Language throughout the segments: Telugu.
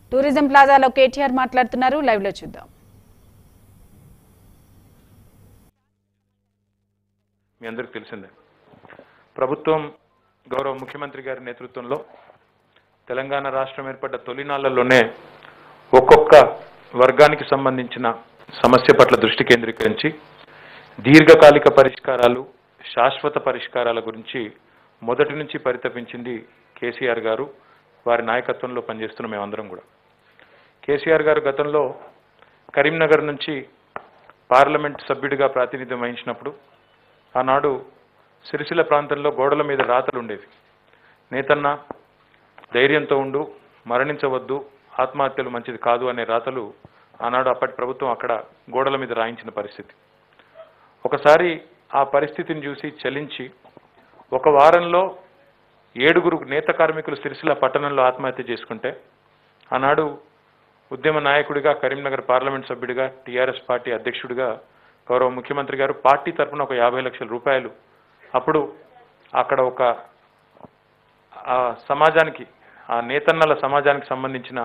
టూరిజం ప్లాజాలో కేటీఆర్ మాట్లాడుతున్నారు లైవ్ లో చూద్దాం మీ అందరికి తెలిసిందే ప్రభుత్వం గౌరవ ముఖ్యమంత్రి గారి నేతృత్వంలో తెలంగాణ రాష్ట్రం ఏర్పడ్డ తొలినాళ్లలోనే ఒక్కొక్క వర్గానికి సంబంధించిన సమస్య పట్ల దృష్టి కేంద్రీకరించి దీర్ఘకాలిక పరిష్కారాలు శాశ్వత పరిష్కారాల గురించి మొదటి నుంచి పరితపించింది కేసీఆర్ గారు వారి నాయకత్వంలో పనిచేస్తున్న మేమందరం కూడా కేసీఆర్ గారు గతంలో కరీంనగర్ నుంచి పార్లమెంట్ సభ్యుడిగా ప్రాతినిధ్యం వహించినప్పుడు ఆనాడు సిరిసిల్ల ప్రాంతంలో గోడల మీద రాతలు ఉండేవి నేతన్న ధైర్యంతో ఉండు మరణించవద్దు ఆత్మహత్యలు మంచిది కాదు అనే రాతలు ఆనాడు అప్పటి ప్రభుత్వం అక్కడ గోడల మీద రాయించిన పరిస్థితి ఒకసారి ఆ పరిస్థితిని చూసి చలించి ఒక వారంలో ఏడుగురు నేత కార్మికులు సిరిసిల్ల పట్టణంలో ఆత్మహత్య చేసుకుంటే ఆనాడు ఉద్యమ నాయకుడిగా కరీంనగర్ పార్లమెంట్ సభ్యుడిగా టీఆర్ఎస్ పార్టీ అధ్యక్షుడిగా గౌరవ ముఖ్యమంత్రి గారు పార్టీ తరఫున ఒక యాభై లక్షల రూపాయలు అప్పుడు అక్కడ ఒక ఆ సమాజానికి ఆ నేతన్నల సమాజానికి సంబంధించిన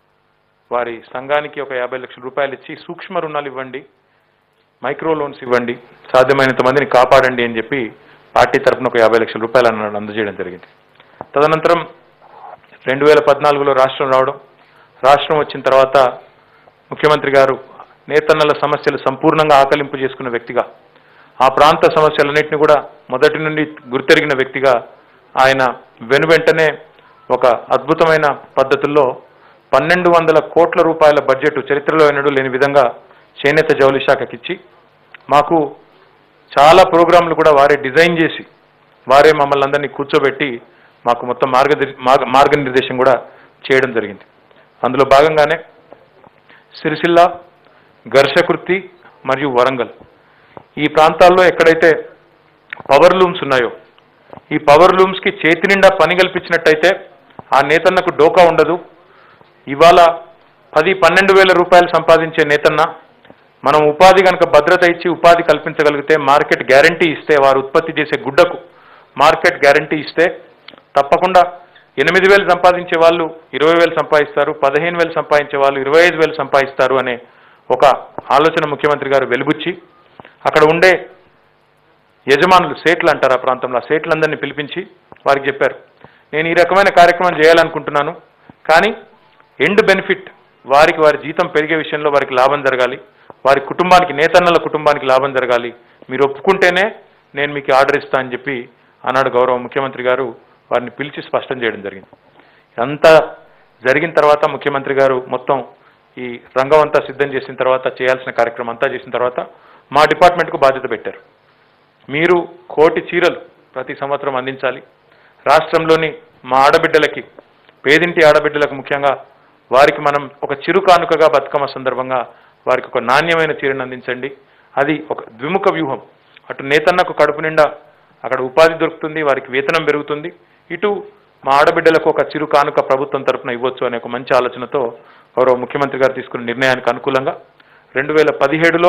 వారి సంఘానికి ఒక యాభై లక్షల రూపాయలు ఇచ్చి సూక్ష్మ రుణాలు ఇవ్వండి మైక్రో లోన్స్ ఇవ్వండి సాధ్యమైనంత మందిని కాపాడండి అని చెప్పి పార్టీ తరఫున ఒక యాభై లక్షల రూపాయలు అన్నాడు అందజేయడం జరిగింది తదనంతరం రెండు వేల పద్నాలుగులో రాష్ట్రం రావడం రాష్ట్రం వచ్చిన తర్వాత ముఖ్యమంత్రి గారు నేతన్నల సమస్యలు సంపూర్ణంగా ఆకలింపు చేసుకున్న వ్యక్తిగా ఆ ప్రాంత సమస్యలన్నింటినీ కూడా మొదటి నుండి గుర్తెరిగిన వ్యక్తిగా ఆయన వెనువెంటనే ఒక అద్భుతమైన పద్ధతుల్లో పన్నెండు వందల కోట్ల రూపాయల బడ్జెట్ చరిత్రలో ఎన్నడూ లేని విధంగా చేనేత జౌళి శాఖకి ఇచ్చి మాకు చాలా ప్రోగ్రాంలు కూడా వారే డిజైన్ చేసి వారే మమ్మల్ని అందరినీ కూర్చోబెట్టి మాకు మొత్తం మార్గ మార్గనిర్దేశం కూడా చేయడం జరిగింది అందులో భాగంగానే సిరిసిల్ల ఘర్షకృతి మరియు వరంగల్ ఈ ప్రాంతాల్లో ఎక్కడైతే పవర్ లూమ్స్ ఉన్నాయో ఈ పవర్ లూమ్స్కి చేతి నిండా పని కల్పించినట్టయితే ఆ నేతన్నకు డోకా ఉండదు ఇవాళ పది పన్నెండు వేల రూపాయలు సంపాదించే నేతన్న మనం ఉపాధి కనుక భద్రత ఇచ్చి ఉపాధి కల్పించగలిగితే మార్కెట్ గ్యారంటీ ఇస్తే వారు ఉత్పత్తి చేసే గుడ్డకు మార్కెట్ గ్యారంటీ ఇస్తే తప్పకుండా ఎనిమిది వేలు సంపాదించే వాళ్ళు ఇరవై వేలు సంపాదిస్తారు పదిహేను వేలు సంపాదించే వాళ్ళు ఇరవై ఐదు వేలు సంపాదిస్తారు అనే ఒక ఆలోచన ముఖ్యమంత్రి గారు వెలుబుచ్చి అక్కడ ఉండే యజమానులు సేట్లు అంటారు ఆ ప్రాంతంలో ఆ సేట్లందరినీ పిలిపించి వారికి చెప్పారు నేను ఈ రకమైన కార్యక్రమం చేయాలనుకుంటున్నాను కానీ ఎండ్ బెనిఫిట్ వారికి వారి జీతం పెరిగే విషయంలో వారికి లాభం జరగాలి వారి కుటుంబానికి నేతన్నల కుటుంబానికి లాభం జరగాలి మీరు ఒప్పుకుంటేనే నేను మీకు ఆర్డర్ ఇస్తా అని చెప్పి ఆనాడు గౌరవ ముఖ్యమంత్రి గారు వారిని పిలిచి స్పష్టం చేయడం జరిగింది అంతా జరిగిన తర్వాత ముఖ్యమంత్రి గారు మొత్తం ఈ రంగం అంతా సిద్ధం చేసిన తర్వాత చేయాల్సిన కార్యక్రమం అంతా చేసిన తర్వాత మా డిపార్ట్మెంట్కు బాధ్యత పెట్టారు మీరు కోటి చీరలు ప్రతి సంవత్సరం అందించాలి రాష్ట్రంలోని మా ఆడబిడ్డలకి పేదింటి ఆడబిడ్డలకు ముఖ్యంగా వారికి మనం ఒక చిరు కానుకగా బతుకమ్మ సందర్భంగా వారికి ఒక నాణ్యమైన చీరను అందించండి అది ఒక ద్విముఖ వ్యూహం అటు నేతన్నకు కడుపు నిండా అక్కడ ఉపాధి దొరుకుతుంది వారికి వేతనం పెరుగుతుంది ఇటు మా ఆడబిడ్డలకు ఒక చిరు కానుక ప్రభుత్వం తరపున ఇవ్వచ్చు అనే ఒక మంచి ఆలోచనతో గౌరవ ముఖ్యమంత్రి గారు తీసుకున్న నిర్ణయానికి అనుకూలంగా రెండు వేల పదిహేడులో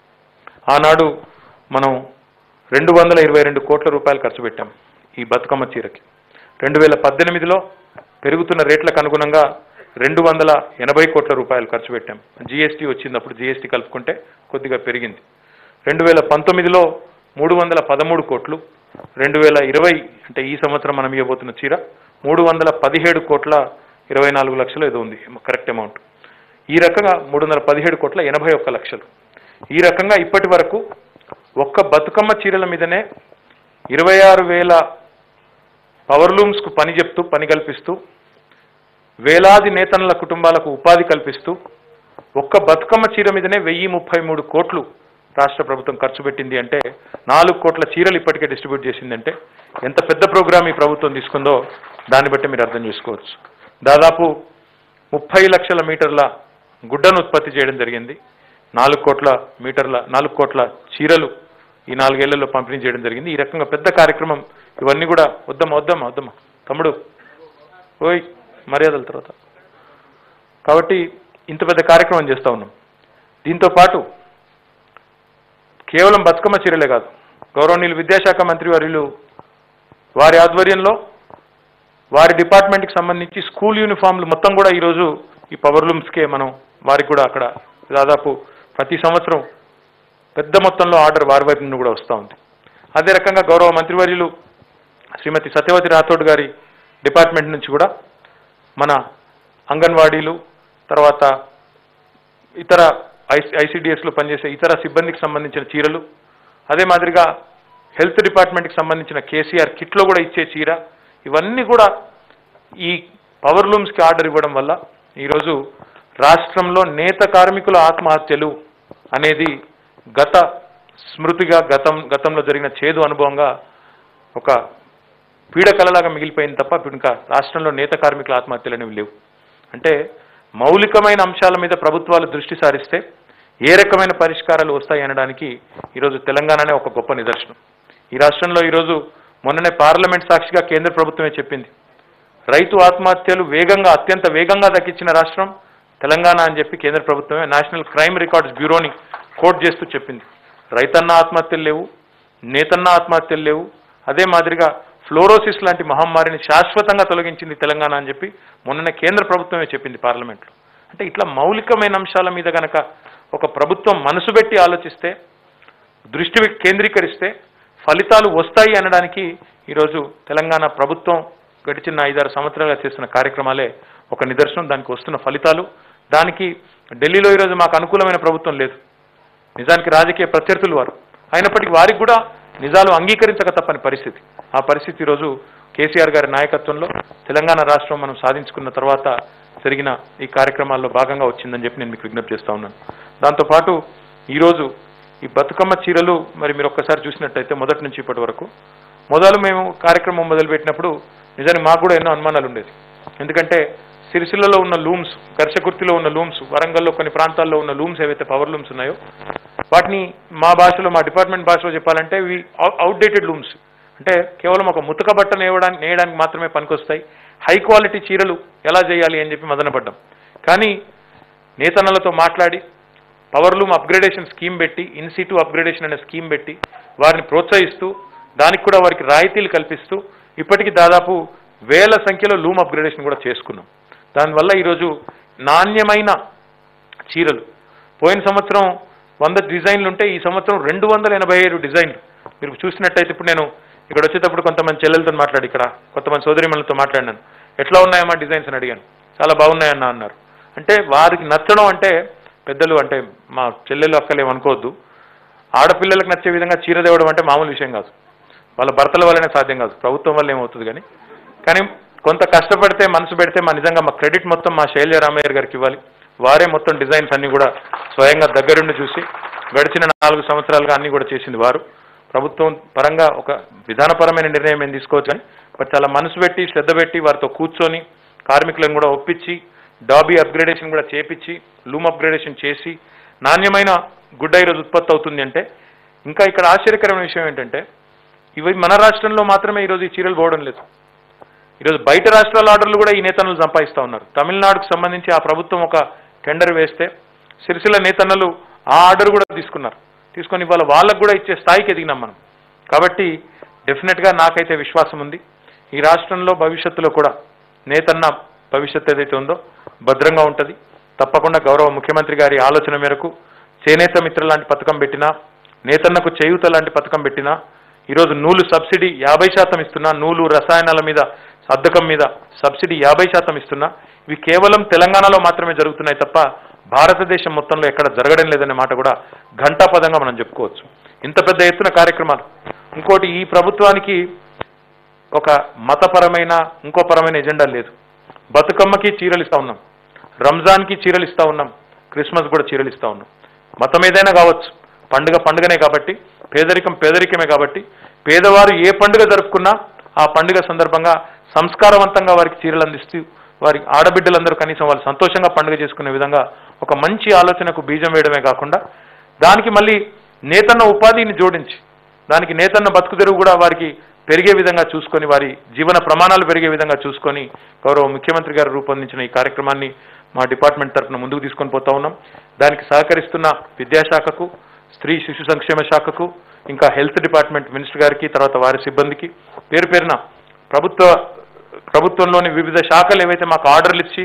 ఆనాడు మనం రెండు వందల ఇరవై రెండు కోట్ల రూపాయలు ఖర్చు పెట్టాం ఈ బతుకమ్మ చీరకి రెండు వేల పద్దెనిమిదిలో పెరుగుతున్న రేట్లకు అనుగుణంగా రెండు వందల ఎనభై కోట్ల రూపాయలు ఖర్చు పెట్టాం జీఎస్టీ వచ్చింది అప్పుడు జీఎస్టీ కలుపుకుంటే కొద్దిగా పెరిగింది రెండు వేల పంతొమ్మిదిలో మూడు వందల పదమూడు కోట్లు రెండు వేల ఇరవై అంటే ఈ సంవత్సరం మనం ఇవ్వబోతున్న చీర మూడు వందల పదిహేడు కోట్ల ఇరవై నాలుగు లక్షలు ఏదో ఉంది కరెక్ట్ అమౌంట్ ఈ రకంగా మూడు వందల పదిహేడు కోట్ల ఎనభై ఒక్క లక్షలు ఈ రకంగా ఇప్పటి వరకు ఒక్క బతుకమ్మ చీరల మీదనే ఇరవై ఆరు వేల పవర్ లూమ్స్కు పని చెప్తూ పని కల్పిస్తూ వేలాది నేతనుల కుటుంబాలకు ఉపాధి కల్పిస్తూ ఒక్క బతుకమ్మ చీర మీదనే వెయ్యి ముప్పై మూడు కోట్లు రాష్ట్ర ప్రభుత్వం ఖర్చు పెట్టింది అంటే నాలుగు కోట్ల చీరలు ఇప్పటికే డిస్ట్రిబ్యూట్ చేసిందంటే ఎంత పెద్ద ప్రోగ్రామ్ ఈ ప్రభుత్వం తీసుకుందో దాన్ని బట్టి మీరు అర్థం చేసుకోవచ్చు దాదాపు ముప్పై లక్షల మీటర్ల గుడ్డను ఉత్పత్తి చేయడం జరిగింది నాలుగు కోట్ల మీటర్ల నాలుగు కోట్ల చీరలు ఈ నాలుగేళ్లలో పంపిణీ చేయడం జరిగింది ఈ రకంగా పెద్ద కార్యక్రమం ఇవన్నీ కూడా వద్దమ్మా వద్దమ్మా వద్దమ్మా తమ్ముడు ఓయ్ మర్యాదల తర్వాత కాబట్టి ఇంత పెద్ద కార్యక్రమం చేస్తూ ఉన్నాం దీంతో పాటు కేవలం బతుకమ్మ చీరలే కాదు గౌరవనీయులు విద్యాశాఖ మంత్రి వారిలు వారి ఆధ్వర్యంలో వారి డిపార్ట్మెంట్కి సంబంధించి స్కూల్ యూనిఫామ్లు మొత్తం కూడా ఈరోజు ఈ పవర్ లూమ్స్కే మనం వారికి కూడా అక్కడ దాదాపు ప్రతి సంవత్సరం పెద్ద మొత్తంలో ఆర్డర్ వారి వైపు నుండి కూడా వస్తూ ఉంది అదే రకంగా గౌరవ మంత్రివర్యులు శ్రీమతి సత్యవతి రాథోడ్ గారి డిపార్ట్మెంట్ నుంచి కూడా మన అంగన్వాడీలు తర్వాత ఇతర ఐ ఐసిడిఎస్లో పనిచేసే ఇతర సిబ్బందికి సంబంధించిన చీరలు అదే మాదిరిగా హెల్త్ డిపార్ట్మెంట్కి సంబంధించిన కేసీఆర్ కిట్లో కూడా ఇచ్చే చీర ఇవన్నీ కూడా ఈ పవర్ లూమ్స్కి ఆర్డర్ ఇవ్వడం వల్ల ఈరోజు రాష్ట్రంలో నేత కార్మికుల ఆత్మహత్యలు అనేది గత స్మృతిగా గతం గతంలో జరిగిన చేదు అనుభవంగా ఒక పీడకలలాగా మిగిలిపోయింది తప్ప ఇప్పుడు ఇంకా రాష్ట్రంలో నేత కార్మికుల ఆత్మహత్యలు అనేవి లేవు అంటే మౌలికమైన అంశాల మీద ప్రభుత్వాలు దృష్టి సారిస్తే ఏ రకమైన పరిష్కారాలు వస్తాయి అనడానికి ఈరోజు తెలంగాణనే ఒక గొప్ప నిదర్శనం ఈ రాష్ట్రంలో ఈరోజు మొన్ననే పార్లమెంట్ సాక్షిగా కేంద్ర ప్రభుత్వమే చెప్పింది రైతు ఆత్మహత్యలు వేగంగా అత్యంత వేగంగా దక్కించిన రాష్ట్రం తెలంగాణ అని చెప్పి కేంద్ర ప్రభుత్వమే నేషనల్ క్రైమ్ రికార్డ్స్ బ్యూరోని కోట్ చేస్తూ చెప్పింది రైతన్న ఆత్మహత్యలు లేవు నేతన్న ఆత్మహత్యలు లేవు అదే మాదిరిగా ఫ్లోరోసిస్ లాంటి మహమ్మారిని శాశ్వతంగా తొలగించింది తెలంగాణ అని చెప్పి మొన్ననే కేంద్ర ప్రభుత్వమే చెప్పింది పార్లమెంట్లో అంటే ఇట్లా మౌలికమైన అంశాల మీద గనక ఒక ప్రభుత్వం మనసు పెట్టి ఆలోచిస్తే దృష్టి కేంద్రీకరిస్తే ఫలితాలు వస్తాయి అనడానికి ఈరోజు తెలంగాణ ప్రభుత్వం గడిచిన ఐదారు సంవత్సరాలుగా చేస్తున్న కార్యక్రమాలే ఒక నిదర్శనం దానికి వస్తున్న ఫలితాలు దానికి ఢిల్లీలో ఈరోజు మాకు అనుకూలమైన ప్రభుత్వం లేదు నిజానికి రాజకీయ ప్రత్యర్థులు వారు అయినప్పటికీ వారికి కూడా నిజాలు అంగీకరించక తప్పని పరిస్థితి ఆ పరిస్థితి ఈరోజు కేసీఆర్ గారి నాయకత్వంలో తెలంగాణ రాష్ట్రం మనం సాధించుకున్న తర్వాత జరిగిన ఈ కార్యక్రమాల్లో భాగంగా వచ్చిందని చెప్పి నేను మీకు విజ్ఞప్తి చేస్తా ఉన్నాను దాంతోపాటు ఈరోజు ఈ బతుకమ్మ చీరలు మరి మీరు ఒక్కసారి చూసినట్టయితే మొదటి నుంచి ఇప్పటి వరకు మొదలు మేము కార్యక్రమం మొదలుపెట్టినప్పుడు నిజానికి మాకు కూడా ఎన్నో అనుమానాలు ఉండేది ఎందుకంటే సిరిసిల్లలో ఉన్న లూమ్స్ గర్షకుర్తిలో ఉన్న లూమ్స్ వరంగల్లో కొన్ని ప్రాంతాల్లో ఉన్న లూమ్స్ ఏవైతే పవర్ లూమ్స్ ఉన్నాయో వాటిని మా భాషలో మా డిపార్ట్మెంట్ భాషలో చెప్పాలంటే ఇవి అవుట్డేటెడ్ లూమ్స్ అంటే కేవలం ఒక ముతక బట్ట నేయడానికి నేయడానికి మాత్రమే పనికొస్తాయి హై క్వాలిటీ చీరలు ఎలా చేయాలి అని చెప్పి మదనపడ్డాం కానీ నేతన్నలతో మాట్లాడి పవర్ లూమ్ అప్గ్రేడేషన్ స్కీమ్ పెట్టి ఇన్సిటు అప్గ్రేడేషన్ అనే స్కీమ్ పెట్టి వారిని ప్రోత్సహిస్తూ దానికి కూడా వారికి రాయితీలు కల్పిస్తూ ఇప్పటికి దాదాపు వేల సంఖ్యలో లూమ్ అప్గ్రేడేషన్ కూడా చేసుకున్నాం దానివల్ల ఈరోజు నాణ్యమైన చీరలు పోయిన సంవత్సరం వంద డిజైన్లు ఉంటే ఈ సంవత్సరం రెండు వందల ఎనభై ఏడు డిజైన్లు మీరు చూసినట్టయితే ఇప్పుడు నేను ఇక్కడ వచ్చేటప్పుడు కొంతమంది చెల్లెలతో మాట్లాడి ఇక్కడ కొంతమంది సోదరిమణులతో మాట్లాడినాను ఎట్లా ఉన్నాయమ్మా డిజైన్స్ అని అడిగాను చాలా బాగున్నాయన్న అన్నారు అంటే వారికి నచ్చడం అంటే పెద్దలు అంటే మా చెల్లెలు అక్కలు ఏమనుకోవద్దు ఆడపిల్లలకు నచ్చే విధంగా చీర తేవడం అంటే మామూలు విషయం కాదు వాళ్ళ భర్తల వల్లనే సాధ్యం కాదు ప్రభుత్వం వల్ల ఏమవుతుంది కానీ కానీ కొంత కష్టపడితే మనసు పెడితే మా నిజంగా మా క్రెడిట్ మొత్తం మా శైలజ రామయ్య గారికి ఇవ్వాలి వారే మొత్తం డిజైన్స్ అన్ని కూడా స్వయంగా దగ్గరుండి చూసి గడిచిన నాలుగు సంవత్సరాలుగా అన్ని కూడా చేసింది వారు ప్రభుత్వం పరంగా ఒక విధానపరమైన నిర్ణయం ఏం తీసుకోవచ్చు కానీ బట్ చాలా మనసు పెట్టి శ్రద్ధ పెట్టి వారితో కూర్చొని కార్మికులను కూడా ఒప్పించి డాబీ అప్గ్రేడేషన్ కూడా చేపించి లూమ్ అప్గ్రేడేషన్ చేసి నాణ్యమైన గుడ్డ ఈరోజు ఉత్పత్తి అవుతుంది అంటే ఇంకా ఇక్కడ ఆశ్చర్యకరమైన విషయం ఏంటంటే ఇవి మన రాష్ట్రంలో మాత్రమే ఈరోజు ఈ చీరలు పోవడం లేదు ఈరోజు బయట రాష్ట్రాల ఆర్డర్లు కూడా ఈ నేతన్నలు సంపాదిస్తూ ఉన్నారు తమిళనాడుకు సంబంధించి ఆ ప్రభుత్వం ఒక టెండర్ వేస్తే సిరిసిల్ల నేతన్నలు ఆ ఆర్డర్ కూడా తీసుకున్నారు తీసుకొని ఇవాళ వాళ్ళకు కూడా ఇచ్చే స్థాయికి ఎదిగినాం మనం కాబట్టి డెఫినెట్గా నాకైతే విశ్వాసం ఉంది ఈ రాష్ట్రంలో భవిష్యత్తులో కూడా నేతన్న భవిష్యత్తు ఏదైతే ఉందో భద్రంగా ఉంటుంది తప్పకుండా గౌరవ ముఖ్యమంత్రి గారి ఆలోచన మేరకు చేనేత మిత్ర లాంటి పథకం పెట్టినా నేతన్నకు చేయూత లాంటి పథకం పెట్టినా ఈరోజు నూలు సబ్సిడీ యాభై శాతం ఇస్తున్నా నూలు రసాయనాల మీద అద్దకం మీద సబ్సిడీ యాభై శాతం ఇస్తున్నా ఇవి కేవలం తెలంగాణలో మాత్రమే జరుగుతున్నాయి తప్ప భారతదేశం మొత్తంలో ఎక్కడ జరగడం లేదనే మాట కూడా ఘంటాపదంగా మనం చెప్పుకోవచ్చు ఇంత పెద్ద ఎత్తున కార్యక్రమాలు ఇంకోటి ఈ ప్రభుత్వానికి ఒక మతపరమైన ఇంకో పరమైన ఎజెండా లేదు బతుకమ్మకి చీరలు ఇస్తా ఉన్నాం రంజాన్కి చీరలు ఇస్తా ఉన్నాం క్రిస్మస్ కూడా చీరలు ఇస్తా ఉన్నాం మతం ఏదైనా కావచ్చు పండుగ పండుగనే కాబట్టి పేదరికం పేదరికమే కాబట్టి పేదవారు ఏ పండుగ జరుపుకున్నా ఆ పండుగ సందర్భంగా సంస్కారవంతంగా వారికి చీరలు అందిస్తూ వారి ఆడబిడ్డలందరూ కనీసం వాళ్ళు సంతోషంగా పండుగ చేసుకునే విధంగా ఒక మంచి ఆలోచనకు బీజం వేయడమే కాకుండా దానికి మళ్ళీ నేతన్న ఉపాధిని జోడించి దానికి నేతన్న బతుకు తెరువు కూడా వారికి పెరిగే విధంగా చూసుకొని వారి జీవన ప్రమాణాలు పెరిగే విధంగా చూసుకొని గౌరవ ముఖ్యమంత్రి గారు రూపొందించిన ఈ కార్యక్రమాన్ని మా డిపార్ట్మెంట్ తరఫున ముందుకు తీసుకొని పోతా ఉన్నాం దానికి సహకరిస్తున్న విద్యాశాఖకు స్త్రీ శిశు సంక్షేమ శాఖకు ఇంకా హెల్త్ డిపార్ట్మెంట్ మినిస్టర్ గారికి తర్వాత వారి సిబ్బందికి పేరు పేరున ప్రభుత్వ ప్రభుత్వంలోని వివిధ శాఖలు ఏవైతే మాకు ఆర్డర్లు ఇచ్చి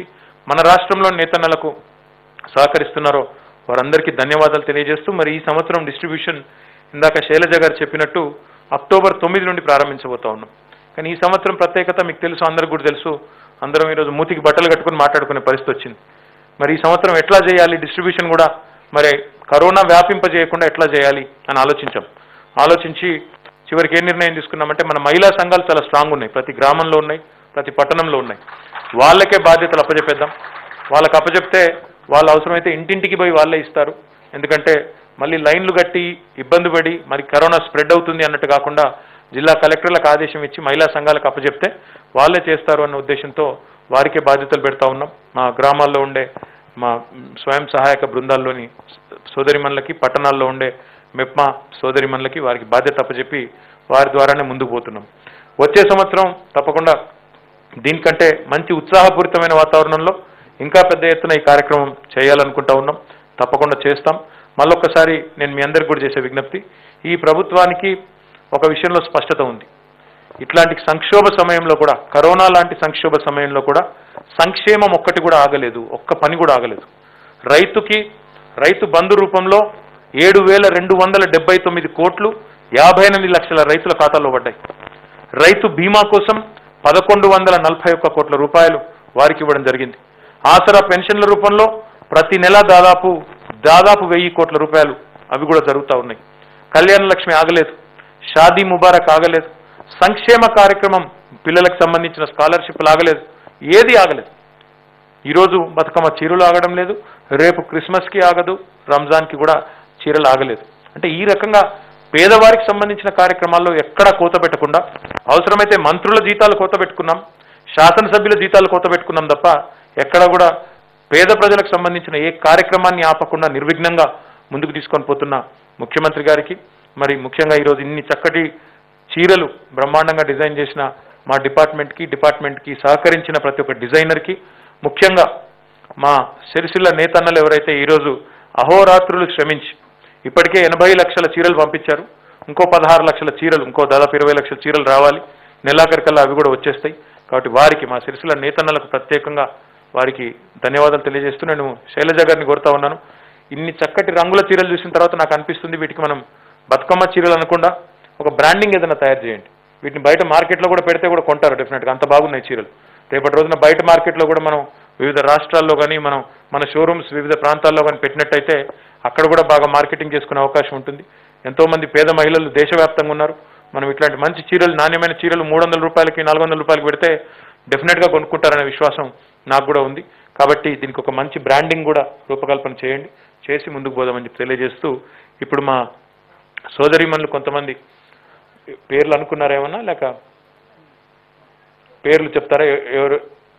మన రాష్ట్రంలో నేతన్నలకు సహకరిస్తున్నారో వారందరికీ ధన్యవాదాలు తెలియజేస్తూ మరి ఈ సంవత్సరం డిస్ట్రిబ్యూషన్ ఇందాక శైలజ గారు చెప్పినట్టు అక్టోబర్ తొమ్మిది నుండి ప్రారంభించబోతా ఉన్నాం కానీ ఈ సంవత్సరం ప్రత్యేకత మీకు తెలుసు అందరికి కూడా తెలుసు అందరం ఈరోజు మూతికి బట్టలు కట్టుకుని మాట్లాడుకునే పరిస్థితి వచ్చింది మరి ఈ సంవత్సరం ఎట్లా చేయాలి డిస్ట్రిబ్యూషన్ కూడా మరి కరోనా వ్యాపింపజేయకుండా ఎట్లా చేయాలి అని ఆలోచించాం ఆలోచించి చివరికి ఏ నిర్ణయం తీసుకున్నామంటే మన మహిళా సంఘాలు చాలా స్ట్రాంగ్ ఉన్నాయి ప్రతి గ్రామంలో ఉన్నాయి ప్రతి పట్టణంలో ఉన్నాయి వాళ్ళకే బాధ్యతలు అప్పచెప్పేద్దాం వాళ్ళకి అప్పచెప్తే వాళ్ళు అవసరమైతే ఇంటింటికి పోయి వాళ్ళే ఇస్తారు ఎందుకంటే మళ్ళీ లైన్లు కట్టి ఇబ్బంది పడి మరి కరోనా స్ప్రెడ్ అవుతుంది అన్నట్టు కాకుండా జిల్లా కలెక్టర్లకు ఆదేశం ఇచ్చి మహిళా సంఘాలకు అప్పచెప్తే వాళ్ళే చేస్తారు అన్న ఉద్దేశంతో వారికే బాధ్యతలు పెడతా ఉన్నాం మా గ్రామాల్లో ఉండే మా మ్, స్వయం సహాయక బృందాల్లోని సోదరిమణులకి పట్టణాల్లో ఉండే మెప్మా సోదరిమణులకి వారికి బాధ్యత అప్పచెప్పి వారి ద్వారానే ముందుకు పోతున్నాం వచ్చే సంవత్సరం తప్పకుండా దీనికంటే మంచి ఉత్సాహపూరితమైన వాతావరణంలో ఇంకా పెద్ద ఎత్తున ఈ కార్యక్రమం చేయాలనుకుంటా ఉన్నాం తప్పకుండా చేస్తాం మళ్ళొక్కసారి నేను మీ అందరికి కూడా చేసే విజ్ఞప్తి ఈ ప్రభుత్వానికి ఒక విషయంలో స్పష్టత ఉంది ఇట్లాంటి సంక్షోభ సమయంలో కూడా కరోనా లాంటి సంక్షోభ సమయంలో కూడా సంక్షేమం ఒక్కటి కూడా ఆగలేదు ఒక్క పని కూడా ఆగలేదు రైతుకి రైతు బంధు రూపంలో ఏడు వేల రెండు వందల డెబ్బై తొమ్మిది కోట్లు యాభై ఎనిమిది లక్షల రైతుల ఖాతాలో పడ్డాయి రైతు బీమా కోసం పదకొండు వందల నలభై ఒక్క కోట్ల రూపాయలు వారికి ఇవ్వడం జరిగింది ఆసరా పెన్షన్ల రూపంలో ప్రతి నెల దాదాపు దాదాపు వెయ్యి కోట్ల రూపాయలు అవి కూడా జరుగుతూ ఉన్నాయి కళ్యాణ లక్ష్మి ఆగలేదు షాదీ ముబారక్ ఆగలేదు సంక్షేమ కార్యక్రమం పిల్లలకు సంబంధించిన స్కాలర్షిప్లు ఆగలేదు ఏది ఆగలేదు ఈరోజు బతుకమ్మ చీరలు ఆగడం లేదు రేపు క్రిస్మస్కి ఆగదు రంజాన్కి కూడా చీరలు ఆగలేదు అంటే ఈ రకంగా పేదవారికి సంబంధించిన కార్యక్రమాల్లో ఎక్కడా కోత పెట్టకుండా అవసరమైతే మంత్రుల జీతాలు కోత పెట్టుకున్నాం శాసనసభ్యుల జీతాలు కోత పెట్టుకున్నాం తప్ప ఎక్కడ కూడా పేద ప్రజలకు సంబంధించిన ఏ కార్యక్రమాన్ని ఆపకుండా నిర్విఘ్నంగా ముందుకు తీసుకొని పోతున్న ముఖ్యమంత్రి గారికి మరి ముఖ్యంగా ఈరోజు ఇన్ని చక్కటి చీరలు బ్రహ్మాండంగా డిజైన్ చేసిన మా డిపార్ట్మెంట్కి డిపార్ట్మెంట్కి సహకరించిన ప్రతి ఒక్క డిజైనర్కి ముఖ్యంగా మా సిరిసిల్ల నేతన్నలు ఎవరైతే ఈరోజు అహోరాత్రులు శ్రమించి ఇప్పటికే ఎనభై లక్షల చీరలు పంపించారు ఇంకో పదహారు లక్షల చీరలు ఇంకో దాదాపు ఇరవై లక్షల చీరలు రావాలి నెలాఖరికల్లా అవి కూడా వచ్చేస్తాయి కాబట్టి వారికి మా సిరిసిల్ల నేతన్నలకు ప్రత్యేకంగా వారికి ధన్యవాదాలు తెలియజేస్తూ నేను శైలజ గారిని కోరుతా ఉన్నాను ఇన్ని చక్కటి రంగుల చీరలు చూసిన తర్వాత నాకు అనిపిస్తుంది వీటికి మనం బతుకమ్మ చీరలు అనకుండా ఒక బ్రాండింగ్ ఏదైనా తయారు చేయండి వీటిని బయట మార్కెట్లో కూడా పెడితే కూడా కొంటారు డెఫినెట్గా అంత బాగున్నాయి చీరలు రేపటి రోజున బయట మార్కెట్లో కూడా మనం వివిధ రాష్ట్రాల్లో కానీ మనం మన షోరూమ్స్ వివిధ ప్రాంతాల్లో కానీ పెట్టినట్టయితే అక్కడ కూడా బాగా మార్కెటింగ్ చేసుకునే అవకాశం ఉంటుంది ఎంతో మంది పేద మహిళలు దేశవ్యాప్తంగా ఉన్నారు మనం ఇట్లాంటి మంచి చీరలు నాణ్యమైన చీరలు మూడు వందల రూపాయలకి నాలుగు వందల రూపాయలకి పెడితే డెఫినెట్గా కొనుక్కుంటారనే విశ్వాసం నాకు కూడా ఉంది కాబట్టి దీనికి ఒక మంచి బ్రాండింగ్ కూడా రూపకల్పన చేయండి చేసి ముందుకు పోదామని చెప్పి తెలియజేస్తూ ఇప్పుడు మా సోదరిమణులు కొంతమంది పేర్లు అనుకున్నారేమన్నా లేక పేర్లు చెప్తారా ఎ- ఎవరు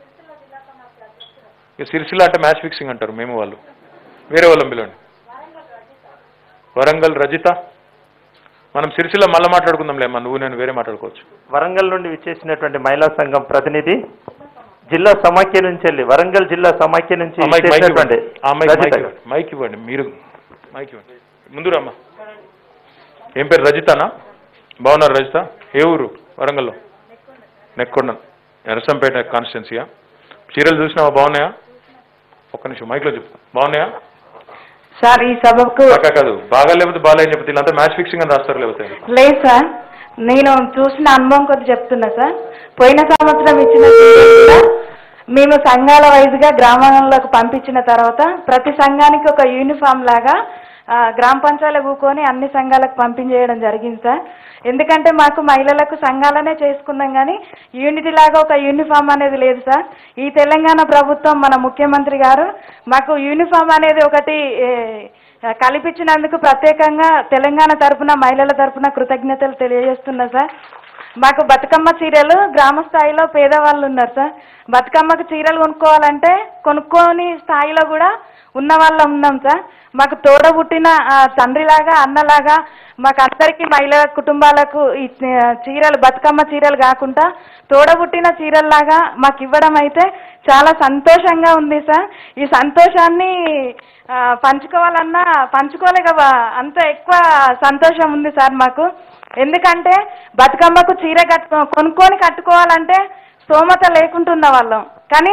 ఇక సిరిసిల్ల అంటే మ్యాచ్ ఫిక్సింగ్ అంటారు మేము వాళ్ళు వేరే వాళ్ళం పిలవండి వరంగల్ రజిత మనం సిరిసిల్ల మళ్ళీ మాట్లాడుకుందాంలే అమ్మా నువ్వు నేను వేరే మాట్లాడుకోవచ్చు వరంగల్ నుండి విచ్చేసినటువంటి మహిళా సంఘం ప్రతినిధి జిల్లా సమాఖ్య నుంచి వెళ్ళి వరంగల్ జిల్లా సమాఖ్య నుంచి ఆ మైక్ మైక్ విచ్చేసినటువంటి ఇవ్వండి ఆ మైక్ మైక్ రజిత గారు. ఇవ్వండి మైక్ ఇవ్వండి మీరు మైక్ ఇవ్వండి ముందు రమ్మా ఏం పేరు రజితనా బాగున్నారు రజిత ఏ ఊరు వరంగల్లో నెక్కొండ ఎరసంపేట కాన్స్టిట్యున్సీయా చీరలు చూసినావా బాగున్నాయా ఒక్క నిమిషం మైక్లో చెప్పు బాగున్నాయా సార్ ఈ సభకు కాకా కాదు బాగా లేకపోతే బాగాలేని చెప్తే వీళ్ళంతా మ్యాచ్ ఫిక్సింగ్ అని రాస్తారు లేకపోతే లేదు సార్ నేను చూసిన అనుభవం కొద్ది చెప్తున్నా సార్ పోయిన సంవత్సరం ఇచ్చిన సీరియల్ కూడా మేము సంఘాల వైజ్గా గ్రామాలకు పంపించిన తర్వాత ప్రతి సంఘానికి ఒక యూనిఫామ్ లాగా ఆ, గ్రామ పంచాయతీలు కూకొని అన్ని సంఘాలకు పంపించేయడం జరిగింది సార్ ఎందుకంటే మాకు మహిళలకు సంఘాలనే చేసుకున్నాం కానీ యూనిటీ లాగా ఒక యూనిఫామ్ అనేది లేదు సార్ ఈ తెలంగాణ ప్రభుత్వం మన ముఖ్యమంత్రి గారు మాకు యూనిఫామ్ అనేది ఒకటి ఏ, కల్పించినందుకు ప్రత్యేకంగా తెలంగాణ తరపున మహిళల తరపున కృతజ్ఞతలు తెలియజేస్తున్నా సార్ మాకు బతుకమ్మ చీరలు గ్రామ స్థాయిలో పేదవాళ్ళు ఉన్నారు సార్ బతుకమ్మకు చీరలు కొనుక్కోవాలంటే కొనుక్కోని స్థాయిలో కూడా ఉన్న వాళ్ళం ఉన్నాం సార్ మాకు తోడ పుట్టిన ఆ, తండ్రిలాగా అన్నలాగా మాకు అందరికీ మహిళా కుటుంబాలకు ఈ ఆ, చీరలు బతుకమ్మ చీరలు కాకుండా తోడబుట్టిన చీరల్లాగా మాకు ఇవ్వడం అయితే చాలా సంతోషంగా ఉంది సార్ ఈ సంతోషాన్ని ఆ, పంచుకోవాలన్నా పంచుకోలేక అంత ఎక్కువ సంతోషం ఉంది సార్ మాకు ఎందుకంటే బతుకమ్మకు చీర కట్టుకో కొనుక్కొని కట్టుకోవాలంటే స్తోమత లేకుంటున్న వాళ్ళం కానీ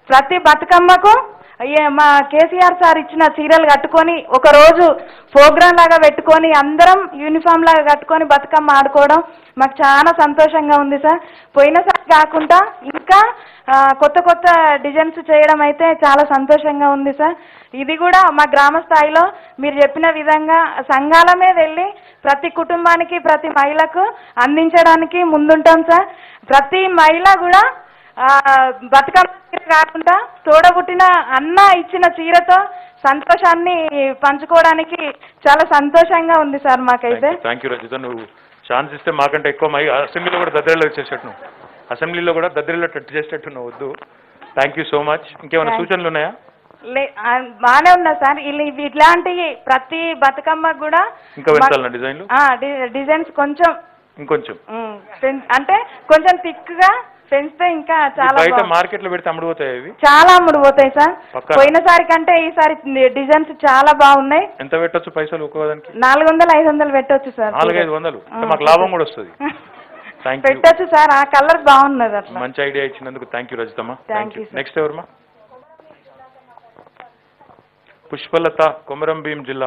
ప్రతి బతుకమ్మకు ఏ- మా కేసీఆర్ సార్ ఇచ్చిన చీరలు కట్టుకొని ఒక రోజు ప్రోగ్రామ్ లాగా పెట్టుకొని అందరం యూనిఫామ్ లాగా కట్టుకొని బతుకమ్మ ఆడుకోవడం మాకు చాలా సంతోషంగా ఉంది సార్ పోయినసారి కాకుండా ఇంకా ఆ, కొత్త కొత్త డిజైన్స్ చేయడం అయితే చాలా సంతోషంగా ఉంది సార్ ఇది కూడా మా గ్రామ స్థాయిలో మీరు చెప్పిన విధంగా సంఘాలమే వెళ్ళి ప్రతి కుటుంబానికి ప్రతి మహిళకు అందించడానికి ముందుంటాం సార్ ప్రతి మహిళ కూడా ఆ, బతుకమ్మ చీర కాకుండా తోడబుట్టిన అన్న ఇచ్చిన చీరతో సంతోషాన్ని పంచుకోవడానికి చాలా సంతోషంగా ఉంది సార్ మాకైతే థ్యాంక్ యూ రజిత నువ్వు ఛాన్స్ ఇస్తే మాకంటే ఎక్కువ మై అసెంబ్లీలో కూడా దద్దరిలో వచ్చేసేట్టు నువ్వు అసెంబ్లీలో కూడా దద్దరిలో టచ్ చేసేటట్టు నువ్వు వద్దు థ్యాంక్ యూ సో మచ్ ఇంకేమైనా Thank- సూచనలు ఉన్నాయా లే ఆ, బాగానే ఉన్నా సార్ ఇల్లు ఇవి ఇట్లాంటి ప్రతి బతుకమ్మకు కూడా ఇంకా పెంచాలన్నా డిజైన్లు ఆ, డి- డిజైన్స్ కొంచెం ఇంకొంచెం ఉమ్, పెం- అంటే కొంచెం థిక్గా పెంచితే ఇంకా చాలా బయట బాగుంది. మార్కెట్లో పెడితే అమ్ముడుపోతాయి ఇవి చాలా అమ్ముడు పోతాయి సార్ పక్కా. పోయినసారి కంటే ఈసారి డిజైన్స్ చాలా బాగున్నాయి ఎంత పెట్టొచ్చు పైసలు ఒక్కోదానికి నాలుగు వందలు ఐదు వందలు పెట్టొచ్చు సార్ నాలుగైదు వందలు అంటే ఆ. మాకు లాభం కూడా వస్తుంది థ్యాంక్ యూ పెట్టొచ్చు సార్ ఆ కలర్ బాగున్నది అట్లా మంచి ఐడియా ఇచ్చినందుకు థ్యాంక్ యూ రజితమ్మ Thank thank you you, sir. Next ఎవరమ్మా పుష్పలత కొమరం భీం జిల్లా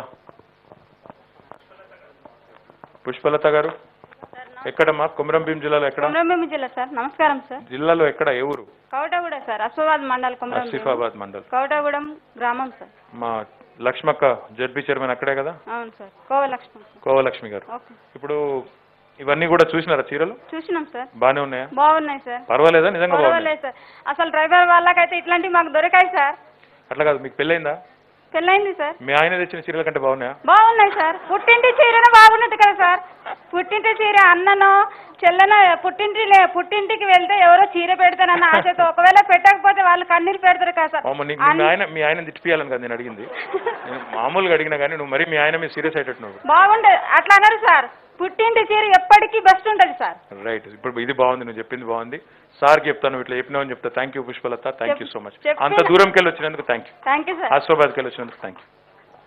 పుష్పలత గారు ఎక్కడమ్మా కొమరం భీం జిల్లాలో ఎక్కడ కొమరంభీమి జిల్లా సార్ నమస్కారం సార్ జిల్లాలో ఎక్కడ ఏ ఊరు కౌటగూడ సార్ అశ్వాబాద్ మండల్ కొమరంభీమి ఆసిఫాబాద్ మండల్ కౌటగూడెం గ్రామం సార్ మా లక్ష్మక్క జడ్పీ చైర్మన్ అక్కడే కదా అవును సార్ కోవలక్ష్మి సార్ కోవలక్ష్మి గారు ఓకే ఇప్పుడు ఇవన్నీ కూడా చూసినారా చీరలు చూసినాం సార్ బాగానే ఉన్నాయా బాగున్నాయి సార్ పర్వాలేదా నిజంగా బాగున్నాయి పర్వాలేదు సార్ అసలు డ్రైవర్ వాళ్ళకైతే ఇట్లాంటివి మాకు దొరికాయి సార్ అట్లా కాదు మీకు పెళ్ళైందా పెళ్ళైంది సార్ మీ ఆయన తెచ్చిన చీరల కంటే బాగున్నాయా బాగున్నాయి సార్ పుట్టింటి చీరనే బాగున్నది కదా సార్ పుట్టింటి చీర అన్నను చెల్లెను పుట్టింటి లే- పుట్టింటికి వెళ్తే ఎవరో చీర పెడతానన్న ఆశతో ఒకవేళ పెట్టకపోతే వాళ్ళు కన్నీరు పెడతారు కదా సార్ అమ్మ నీకు మీ ఆయన మీ ఆయన తిట్టిపియాలని కదా నేను అడిగింది నేను మామూలుగా అడిగినా కానీ నువ్వు మరీ మీ ఆయన మీద సీరియస్ అయ్యేటట్టు నువ్వు బాగుండదు అట్లా అన్నారు సార్ పుట్టింటి చీర ఎప్పటికీ బెస్ట్ ఉంటుంది సార్ రైట్ ఇప్పుడు ఇది బాగుంది నువ్వు చెప్పింది బాగుంది సార్కి చెప్తాను ఇట్లా చెప్పినావు అని చెప్తా thank you Pushpalatha thank you so much చెప్పిన- అంత దూరంకి వెళ్ళి వచ్చినందుకు thank you thank you sir ఆసిఫాబాద్కి వెళ్ళి వచ్చినందుకు థ్యాంక్ యూ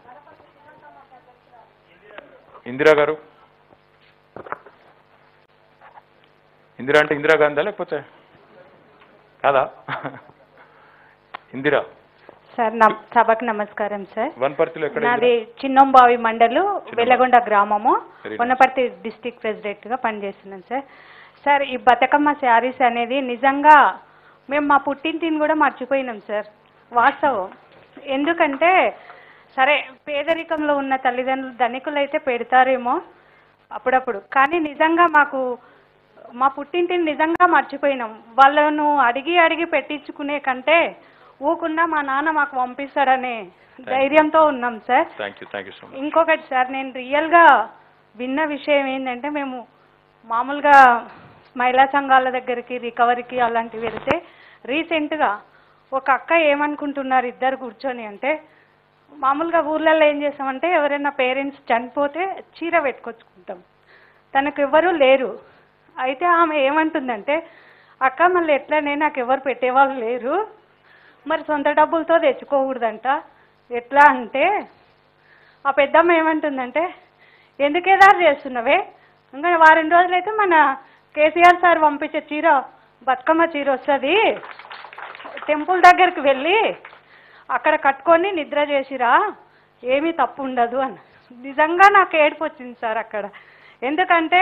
ఇందిరా గారు ఇందిరా అంటే ఇందిరా గాంధీ లేకపోతే కాదా ఇందిరా సార్ నమ్ సభకు నమస్కారం సార్ వన్పర్తిలో ఎక్కడ నాది చిన్నంబావి మండలు వెల్లగొండ గ్రామము Very nice. Wanaparthy district president గా పనిచేస్తున్నాను సార్ సార్ ఈ బతుకమ్మ శారీస్ అనేది నిజంగా మేము మా పుట్టింటిని కూడా మర్చిపోయినాం సార్ వాస్తవం ఎందుకంటే సరే పేదరికంలో ఉన్న తల్లిదండ్రులు ధనికులు అయితే పెడతారేమో అప్పుడప్పుడు కానీ నిజంగా మాకు మా పుట్టింటిని నిజంగా మర్చిపోయినాం వాళ్ళను అడిగి అడిగి పెట్టించుకునే కంటే ఊకున్నా మా నాన్న మాకు పంపిస్తాడనే ధైర్యంతో ఉన్నాం sir thank you thank you so much ఇంకొకటి సార్ నేను రియల్గా విన్న విషయం ఏంటంటే మేము మామూలుగా మహిళా సంఘాల దగ్గరికి రికవరీకి అలాంటివి వెళ్తే రీసెంట్గా ఒక అక్క ఏమనుకుంటున్నారు ఇద్దరు కూర్చొని అంటే మామూలుగా ఊర్లలో ఏం చేస్తామంటే ఎవరైనా పేరెంట్స్ చనిపోతే చీర పెట్టుకొచ్చుకుంటాం తనకు ఎవరు లేరు అయితే ఆమె ఏమంటుందంటే అక్క మళ్ళీ ఎట్లనే నాకు ఎవరు పెట్టేవాళ్ళు లేరు మరి సొంత డబ్బులతో తెచ్చుకోకూడదంట ఎట్లా అంటే ఆ పెద్దమ్మ ఏమంటుందంటే ఎందుకు ఎదారు చేస్తున్నావే ఇంకా వారం రోజులైతే మన కేసీఆర్ సార్ పంపించే చీర బతుకమ్మ చీర వస్తుంది టెంపుల్ దగ్గరికి వెళ్ళి అక్కడ కట్టుకొని నిద్ర చేసిరా ఏమీ తప్పు ఉండదు అని నిజంగా నాకు ఏడుపు వచ్చింది సార్ అక్కడ ఎందుకంటే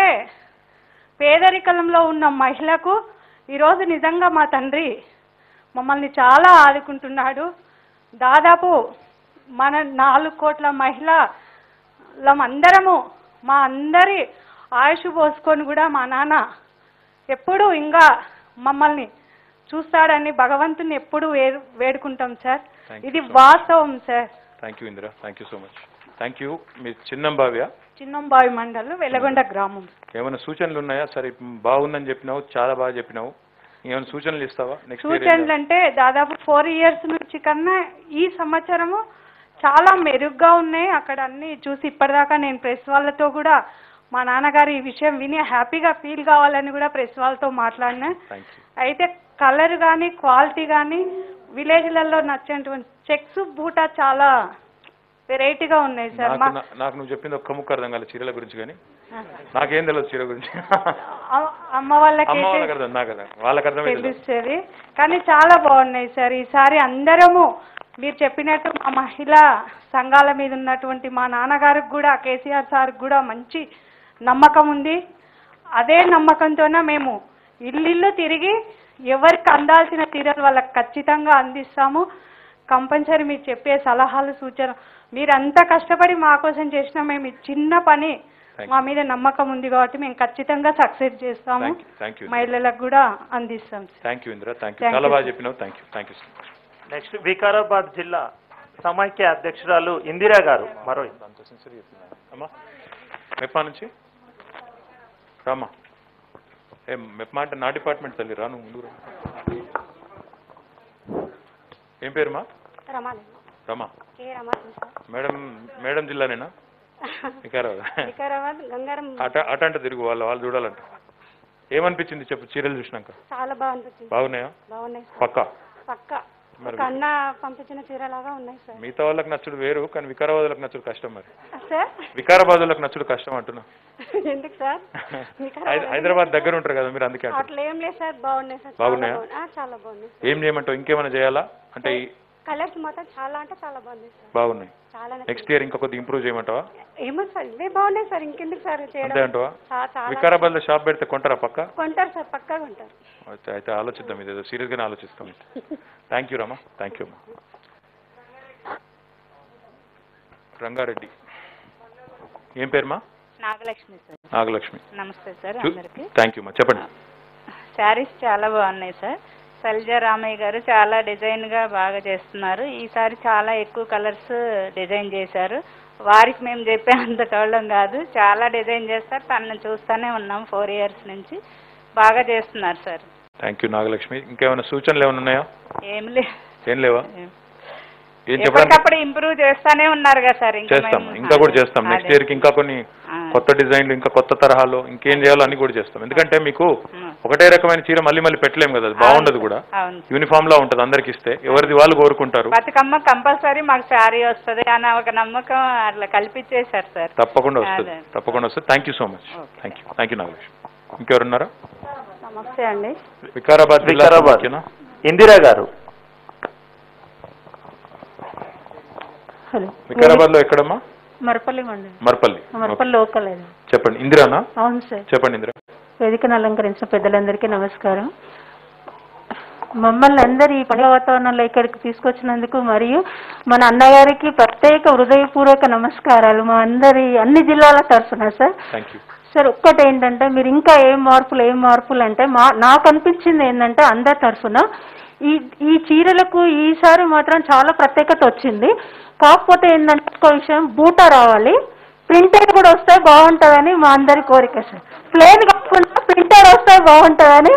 పేదరికంలో ఉన్న మహిళకు ఈరోజు నిజంగా మా తండ్రి మమ్మల్ని చాలా ఆదుకుంటున్నాడు దాదాపు మన నాలుగు కోట్ల మహిళలం అందరము మా అందరి ఆయుష్ పోసుకొని కూడా మా నాన్న ఎప్పుడూ ఇంకా మమ్మల్ని చూస్తాడని భగవంతుని ఎప్పుడు వేరు వేడుకుంటాం సార్ Thank you ఇది so much. వాస్తవం sir thank you Indira thank you so much thank you మీ చిన్నం బావ్యా చిన్నంబావి మండలం వెలగొండ గ్రామం ఏమైనా సూచనలు ఉన్నాయా సరే బాగుందని చెప్పినావు చాలా బాగా చెప్పినావు ఏమైనా సూచనలు ఇస్తావా నెక్స్ట్ సూచనలు అంటే దాదాపు ఫోర్ ఇయర్స్ నుంచి కన్నా ఈ సంవత్సరము చాలా మెరుగ్గా ఉన్నాయి అక్కడ అన్ని చూసి ఇప్పటిదాకా నేను ప్రెస్ వాళ్ళతో కూడా మా నాన్నగారు ఈ విషయం విని హ్యాపీగా ఫీల్ కావాలని కూడా ప్రెస్ వాళ్ళతో మాట్లాడినా థ్యాంక్ యూ అయితే కలర్ కానీ క్వాలిటీ కానీ విలేజ్లలో నచ్చేటువంటి చెక్స్ బూటా చాలా వెరైటీగా ఉన్నాయి సార్ నాకు మా నా- నాకు నువ్వు చెప్పింది ఒక్క ముక్క అర్థం కాలేదు చీరల గురించి కానీ నాకేం తెలియదు చీర గురించి అ- అమ్మ వాళ్ళకి అమ్మ వాళ్ళకి అర్థం నాకు అర్థం వాళ్ళకి అర్థమైతే తెలుస్తుంది కానీ చాలా బాగున్నాయి సార్ ఈసారి అందరము మీరు చెప్పినట్టు మా మహిళా సంఘాల మీద ఉన్నటువంటి మా నాన్నగారికి కూడా కేసీఆర్ సార్కి కూడా మంచి నమ్మకం ఉంది అదే నమ్మకంతోనే మేము ఇల్లు తిరిగి ఎవరికి అందాల్సిన చీరలు వాళ్ళకి ఖచ్చితంగా అందిస్తాము కంపల్సరీ మీరు చెప్పే సలహాలు సూచన మీరంతా కష్టపడి మా కోసం చేసిన మేము ఈ చిన్న పని Thank మా మీద నమ్మకం ఉంది కాబట్టి మేము ఖచ్చితంగా సక్సెస్ చేస్తాము థ్యాంక్ యూ థ్యాంక్ యూ మహిళలకు కూడా అందిస్తాం sir thank you Indira thank you Thank చాలా you, బాగా sir. చెప్పినావు thank you thank you so much next Vikarabad జిల్లా సమైక్య అధ్యక్షురాలు ఇందిరా గారు మరో అమ్మా మెప్పా నుంచి రామ్మా ఏ మెప్పా అంటే నా డిపార్ట్మెంట్ తల్లి రా నువ్వు ముందు రా ఏం పేరుమా రమాలి రమా కే రమాలి సార్ మేడం మేడం జిల్లానేనా వికారాబాద్ వికారాబాద్ గంగారం అట అట అంటే తిరుగు వాళ్ళు వాళ్ళు చూడాలంట ఏమనిపించింది చెప్పు చీరలు చూసినాక చాలా బాగుంటుంది బాగున్నాయా బాగున్నాయి సార్ పక్కా పక్క మరి ఒక అన్న పంపించిన చీరలాగా ఉన్నాయి సార్ మిగతా వాళ్ళకి నచ్చుడు వేరు కానీ వికారాబాద్ వాళ్ళకి నచ్చుడు కష్టం మరి సార్ వికారాబాద్ వాళ్ళకి నచ్చుడు కష్టం అంటున్నా ఎందుకు సార్ హై- హైదరాబాద్ దగ్గర ఉంటారు కదా మీరు అందుకే అంటున్నా. అట్లా ఏం లేదు సార్ బాగున్నాయి సార్ చాలా బాగున్నాయా? బాగున్నాయి. ఆ, చాలా బాగున్నాయి ఏం చేయమంటావు ఇంకేమైనా చేయాలా అంటే ఈ- కలర్స్ మాత్రం చాలా అంటే చాలా బాగున్నాయి సార్ బాగున్నాయి చాలా నచ్చింది. నెక్స్ట్ ఇయర్ ఇంకా కొద్దిగా ఇంప్రూవ్ చేయమంటావా ఏమో సార్ ఇవే బాగున్నాయి సార్ ఇంకెందుకు సార్ అంతే చేయడం అంటావా చా- చాలా వికారాబాద్ లో షాప్ పెడితే కొంటారా పక్క కొంటారు సార్ పక్కా కొంటారు అయితే అయితే ఆలోచిద్దాం ఇదేదో సీరియస్ గానే ఆలోచిస్తాం thank you Rama thank you అమ్మా రంగారెడ్డి ఏం పేరుమా నాగలక్ష్మి సార్ నాగలక్ష్మి నమస్తే సార్ చూ- అందరికి థ్యాంక్ యూ మా చెప్పండి శారీస్ చాలా బాగున్నాయి సార్ సల్జా రామయ్య గారు చాలా డిజైన్ గా బాగా చేస్తున్నారు ఈసారి చాలా ఎక్కువ కలర్స్ డిజైన్ చేశారు వారికి మేము చెప్పే అంత టోళ్ళం కాదు చాలా డిజైన్ చేస్తారు తనని చూస్తూనే ఉన్నాం ఫోర్ ఇయర్స్ నుంచి బాగా చేస్తున్నారు సార్ థ్యాంక్ యూ నాగలక్ష్మి ఇంకేమైనా సూచనలు ఏమైనా ఉన్నాయా ఏం లే ఏం లేవా ఏం చెప్పడానికి ఎప్పటికప్పుడు ఇంప్రూవ్ చేస్తానే ఉన్నారు కదా సార్ ఇంకా చేస్తాం మేము- ఇంకా కూడా చేస్తాం నెక్స్ట్ అదే. ఇయర్ కి ఇంకా కొన్ని ఆ. కొత్త డిజైన్లు ఇంకా కొత్త తరహాలో ఇంకేం చేయాలో అన్ని కూడా చేస్తాం ఎందుకంటే మీకు ఉమ్. ఒకటే రకమైన చీర మళ్ళీ మళ్ళీ పెట్టలేము కదా అది బాగుండదు కూడా అవును యూనిఫామ్ లా ఉంటది అందరికి ఇస్తే ఎవరిది వాళ్ళు కోరుకుంటారు బతుకమ్మ కంపల్సరీ మాకు శారీ వస్తుంది అని ఒక నమ్మకం అట్లా కల్పించేశారు సార్ తప్పకుండా వస్తుంది అదే. తప్పకుండా వస్తుంది thank you so much thank you thank you Nagalakshmi ఇంకెవరున్నారా నమస్తే అండి వికారాబాద్ జిల్లా వికారాబాద్ సమాఖ్యనా? ఇందిరా గారు హలో వికారాబాద్ లో ఎక్కడమ్మా మరపల్లి మండి మర్పల్లి మరపల్లి లోకల్ అది చెప్పండి ఇందిరానా అవును సార్ చెప్పండి ఇందిరా వేదికను అలంకరించిన పెద్దలందరికీ నమస్కారం మమ్మల్ని అందరు ఈ పండుగ వాతావరణంలో ఇక్కడికి తీసుకొచ్చినందుకు మరియు మన అన్నగారికి ప్రత్యేక హృదయపూర్వక నమస్కారాలు మా అందరి అన్ని జిల్లాల తరఫున సార్ థ్యాంక్ యూ సార్ ఒక్కటి ఏంటంటే మీరు ఇంకా ఏం మార్పులు ఏం మార్పులు అంటే మా నాకు అనిపించింది ఏంటంటే అందరి తరఫున ఈ ఈ చీరలకు ఈసారి మాత్రం చాలా ప్రత్యేకత వచ్చింది కాకపోతే ఏంటంటే ఒక విషయం బూట రావాలి ప్రింటెడ్ కూడా వస్తే బాగుంటుందని మా అందరి కోరిక సార్ ప్లేన్ కాకుండా ప్రింటెడ్ వస్తే బాగుంటుందని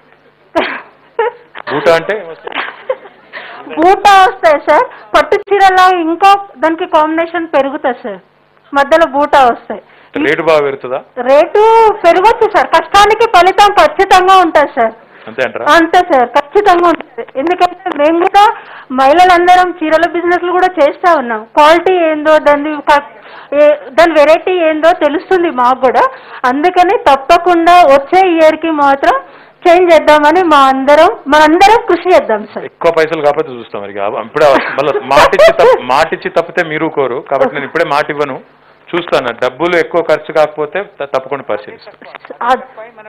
బూట అంటే బూటా వస్తాయి సార్ పట్టు చీరలా ఇంకా దానికి కాంబినేషన్ పెరుగుతుంది సార్ మధ్యలో బూటా వస్తాయి రేటు బాగా పెరుగుతుందా రేటు పెరగచ్చు సార్ కష్టానికి ఫలితం ఖచ్చితంగా ఉంటుంది సార్ అంతే అంటారా అంతే సార్ ఖచ్చితంగా ఉంటుంది ఎందుకంటే మేము కూడా మహిళలందరం చీరల బిజినెస్లు కూడా చేస్తా ఉన్నాం క్వాలిటీ ఏందో దాని క- ఏ- దాని వెరైటీ ఏందో తెలుస్తుంది మాకు కూడా అందుకని తప్పకుండా వచ్చే ఇయర్కి మాత్రం చేంజ్ చేద్దామని మా అందరం మనందరం కృషి చేద్దాం సార్ ఎక్కువ పైసలు కాకపోతే చూస్తాం మరి ఇప్పుడే మళ్ళీ మాట ఇచ్చి తప్ప మాట ఇచ్చి తప్పితే మీరు కోరు కాబట్టి నేను ఇప్పుడే మాట ఇవ్వను చూస్తాను డబ్బులు ఎక్కువ ఖర్చు కాకపోతే త- తప్పకుండా పరిశీలిస్తాను అద్-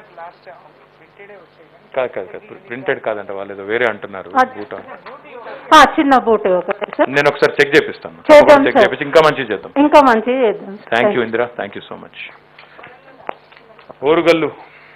కాదు కాదు కాదు ప్రింటెడ్ కాదంట వాళ్ళు ఏదో వేరే అంటున్నారు అది- బూట ఆ, చిన్న బూట్ ఒకటి సార్ నేను ఒకసారి చెక్ చేపిస్తాను చేద్దాం చెక్ సార్. చేపించి ఇంకా మంచిది చేద్దాం ఇంకా మంచిగా చేద్దాం sir. Thank you Indira thank you so much Orugallu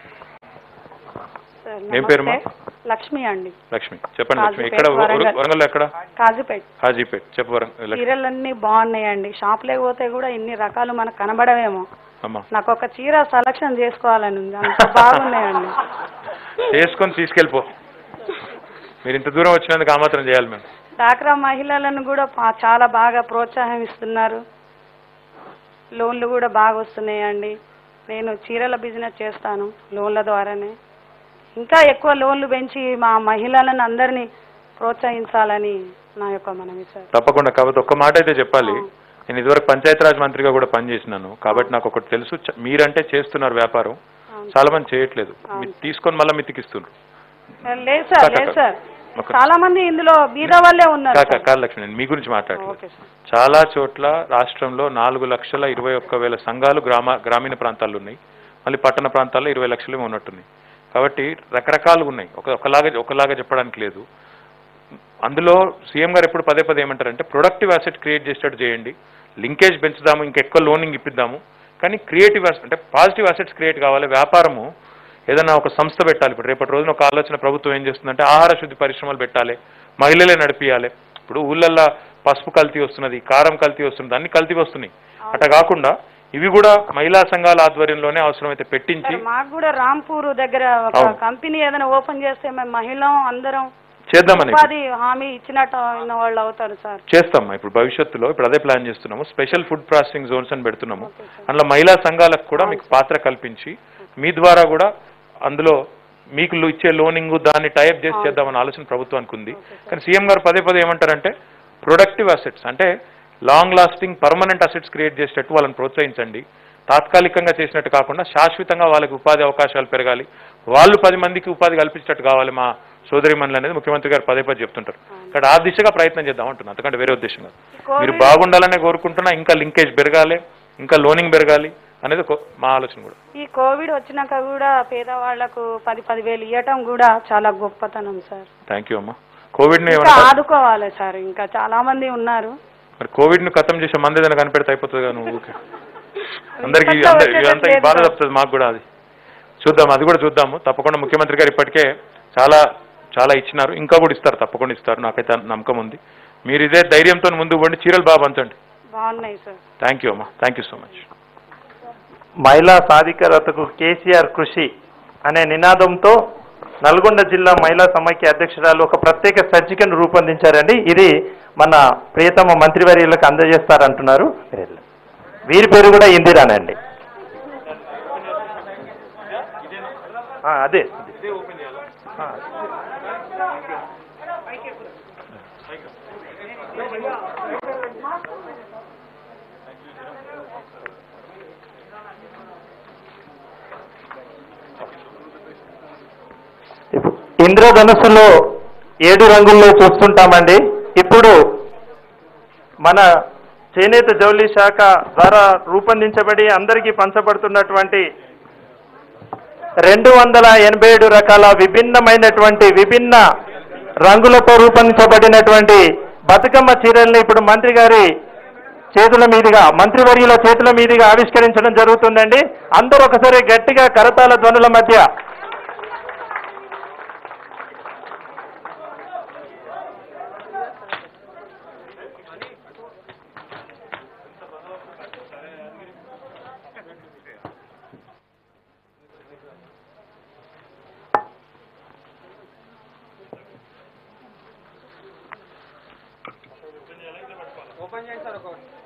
ఏం పేరుమా? లక్ష్మి అండి లక్ష్మి చెప్పండి లక్ష్మి కాజీపేట్, ఎక్కడ వరంగల్. వరంగల్ ఎక్కడ కాజుపేట్ హాజీపేట్ చెప్పు వరంగల్ లక్ష్మి. చీరలన్నీ బాగున్నాయండి షాప్ లేకపోతే కూడా ఇన్ని రకాలు మనకు కనబడవేమో అమ్మా నాకు ఒక చీర సెలక్షన్ చేసుకోవాలని ఉంది అంత బాగున్నాయండి చేసుకొని తీసుకెళ్ళిపో మీరు ఇంత దూరం వచ్చినందుకు ఆ మాత్రం చేయాలి మేము డాక్రా మహిళలను కూడా పా- చాలా బాగా ప్రోత్సాహం ఇస్తున్నారు లోన్లు కూడా బాగా వస్తున్నాయండి నేను చీరల బిజినెస్ చేస్తాను లోన్ల ద్వారానే ఇంకా ఎక్కువ లోన్లు పెంచి మా మహిళలను అందరినీ ప్రోత్సహించాలని నా యొక్క మనవి సార్ తప్పకుండా కాబట్టి ఒక్క మాట అయితే చెప్పాలి నేను ఇదివరకు పంచాయతీరాజ్ మంత్రిగా కూడా పనిచేసినాను కాబట్టి నాకు ఒకటి తెలుసు చ- మీరంటే చేస్తున్నారు వ్యాపారం అవును. చాలా మంది చేయట్లేదు మీరు తీసుకొని మళ్ళీ మితికిస్తున్నారు లేదు సార్ కాక- లేదు సార్ ఒక- చాలా మంది ఇందులో బీద వాళ్ళే ఉన్నారు కాక సార్. కాదు లక్ష్మి నేను మీ గురించి మాట్లాడలేదు ఓకే సార్ చాలా చోట్ల రాష్ట్రంలో నాలుగు లక్షల ఇరవై ఒక్క వేల సంఘాలు గ్రామ గ్రామీణ ప్రాంతాల్లో ఉన్నాయి మళ్ళీ పట్టణ ప్రాంతాల్లో ఇరవై లక్షలు ఉన్నట్టున్నాయి కాబట్టి రకరకాలుగా ఉన్నాయి ఒక ఒకలాగా ఒకలాగా చెప్పడానికి లేదు అందులో సీఎం గారు ఎప్పుడు పదే పదే ఏమంటారంటే ప్రొడక్టివ్ అసెట్ క్రియేట్ చేసేటట్టు చేయండి లింకేజ్ పెంచుదాము ఇంకెక్కువ లోనింగ్ ఇప్పిద్దాము కానీ క్రియేటివ్ అంటే పాజిటివ్ అసెట్స్ క్రియేట్ కావాలి వ్యాపారము ఏదైనా ఒక సంస్థ పెట్టాలి ఇప్పుడు రేపటి రోజున ఒక ఆలోచన ప్రభుత్వం ఏం చేస్తుందంటే ఆహార శుద్ధి పరిశ్రమలు పెట్టాలి మహిళలే నడిపియాలి ఇప్పుడు ఊళ్ళల్లో పసుపు కల్తీ వస్తున్నది కారం కల్తీ వస్తున్నది అన్ని కల్తీ వస్తున్నాయి అట్లా కాకుండా ఇవి కూడా మహిళా సంఘాల ఆధ్వర్యంలోనే అవసరమైతే పెట్టించి సార్ మాకు కూడా రాంపూర్ దగ్గర ఒక అవును. కంపెనీ ఏదైనా ఓపెన్ చేస్తే మేము మహిళం అందరం చేద్దామని ఉపాధి హామీ ఇచ్చినట్టు అయిన వాళ్ళు అవుతారు సార్ చేస్తాం ఇప్పుడు భవిష్యత్తులో ఇప్పుడు అదే ప్లాన్ చేస్తున్నాము స్పెషల్ ఫుడ్ ప్రాసెసింగ్ జోన్స్ అని పెడుతున్నాము అందులో మహిళా సంఘాలకు కూడా మీకు పాత్ర కల్పించి మీ ద్వారా కూడా అందులో మీకు లో- ఇచ్చే లోనింగ్ దాన్ని టైప్ చేసి చేద్దామన్న ఆలోచన ప్రభుత్వానికి ఉంది కానీ సీఎం గారు పదే పదే ఏమంటారంటే ప్రొడక్టివ్ అసెట్స్ అంటే long lasting permanent assets create చేసేటట్టు వాళ్ళని ప్రోత్సహించండి తాత్కాలికంగా చేసినట్టు కాకుండా శాశ్వతంగా వాళ్ళకి ఉపాధి అవకాశాలు పెరగాలి వాళ్ళు పది మందికి ఉపాధి కల్పించేటట్టు కావాలి మా సోదరిమణులు అనేది ముఖ్యమంత్రి గారు పదే పదే చెప్తుంటారు ఇక్కడ ఆ దిశగా ప్రయత్నం చేద్దాం అంటున్నా అంతకంటే వేరే ఉద్దేశం కాదు మీరు బాగుండాలనే కోరుకుంటున్నా ఇంకా లింకేజ్ పెరగాలి ఇంకా లోనింగ్ పెరగాలి అనేది ఒక- మా ఆలోచన కూడా ఈ కోవిడ్ వచ్చినాక కూడా పేదవాళ్లకు పది పదివేలు ఇవ్వటం కూడా చాలా గొప్పతనం సార్ థ్యాంక్ యూ అమ్మా కోవిడ్ని ఇంకా ఏమైనా ఆదుకోవాలి సార్ ఇంకా చాలా మంది ఉన్నారు మరి కోవిడ్ని ఖతం చేసే మంది ఏదైనా కనిపెడితే అయిపోతుంది కదా నువ్వు ఊరికే. అందరికీ ఇప్పట్లో అందరి- వచ్చేటట్టు ఇదంతా లేదు బాధ సార్. తప్పుతుంది మాకు కూడా అది చూద్దాం అది కూడా చూద్దాము తప్పకుండా ముఖ్యమంత్రి గారు ఇప్పటికే చాలా చాలా ఇచ్చినారు ఇంకా కూడా ఇస్తారు తప్పకుండా ఇస్తారు నాకైతే నమ్మకం ఉంది మీరు ఇదే ధైర్యంతో ముందుకు పోండి చీరలు బాగా పంచండి బాగున్నాయి సార్ థ్యాంక్ యూ అమ్మా థ్యాంక్ యూ సో మచ్ మహిళా సాధికారతకు కేసీఆర్ కృషి అనే నినాదంతో నల్గొండ జిల్లా మహిళా సమైక్య అధ్యక్షురాలు ఒక ప్రత్యేక సర్జికను రూపొందించారండి ఇది మన ప్రియతమ మంత్రివర్యులకు అందజేస్తారంటున్నారు వీరి పేరు కూడా ఇందిరానండి ఆ, అదే ఆ. ఇప్పుడు ఇంద్రధనుస్సులో ఏడు రంగుల్లో చూస్తుంటామండి ఇప్పుడు మన చేనేత జౌళి శాఖ ద్వారా రూపొందించబడి అందరికీ పంచబడుతున్నటువంటి రెండు వందల ఎనభై ఏడు రకాల విభిన్నమైనటువంటి విభిన్న రంగులతో రూపొందించబడినటువంటి బతుకమ్మ చీరల్ని ఇప్పుడు మంత్రి గారి చేతుల మీదుగా మంత్రివర్యుల చేతుల మీదుగా ఆవిష్కరించడం జరుగుతుందండి అందరూ ఒకసారి గట్టిగా కరతాల ధ్వనుల మధ్య ఓపెన్ చేయండి సార్ ఒక